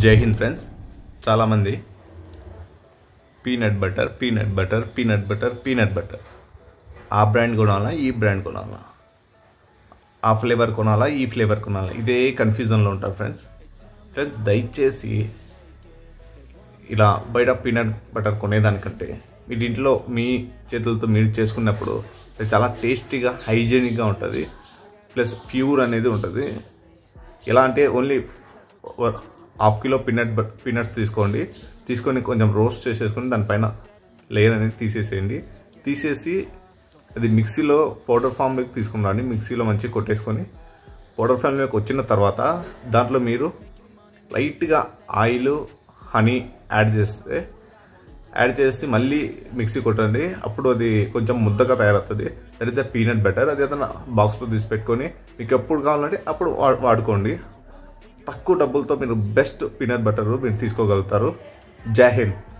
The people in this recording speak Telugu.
జై హింద్ ఫ్రెండ్స్ చాలామంది peanut butter peanut butter peanut butter peanut butter ఆ బ్రాండ్ కొనాలా ఈ బ్రాండ్ కొనాలా ఆ ఫ్లేవర్ కొనాలా ఈ ఫ్లేవర్ కొనాలా ఇదే కన్ఫ్యూజన్లో ఉంటారు ఫ్రెండ్స్ ఫ్రెండ్స్ దయచేసి ఇలా బయట పీనట్ బటర్ కొనేదానికంటే మీ ఇంట్లో మీ చేతులతో మీరు చేసుకున్నప్పుడు అది చాలా టేస్టీగా హైజీనిక్గా ఉంటుంది ప్లస్ ప్యూర్ అనేది ఉంటుంది ఎలా అంటే only half kilo peanut but peanuts తీసుకోండి తీసుకొని కొంచెం రోస్ట్ చేసేసుకొని దానిపైన లేయర్ అనేది తీసేసేయండి తీసేసి అది మిక్సీలో పౌడర్ ఫామ్లోకి తీసుకుని రండి మిక్సీలో మంచిగా కొట్టేసుకొని పౌడర్ ఫామ్లోకి వచ్చిన తర్వాత దాంట్లో మీరు లైట్గా ఆయిల్ హనీ యాడ్ చేస్తే యాడ్ చేసి మళ్ళీ మిక్సీ కొట్టండి అప్పుడు అది కొంచెం ముద్దగా తయారవుతుంది that is the peanut butter అది ఏదైనా బాక్స్లో తీసి పెట్టుకొని మీకు ఎప్పుడు కావాలంటే అప్పుడు వా- వాడుకోండి తక్కువ డబ్బులతో మీరు బెస్ట్ పీనట్ బటర్ మీరు తీసుకోగలుగుతారు జై హింద్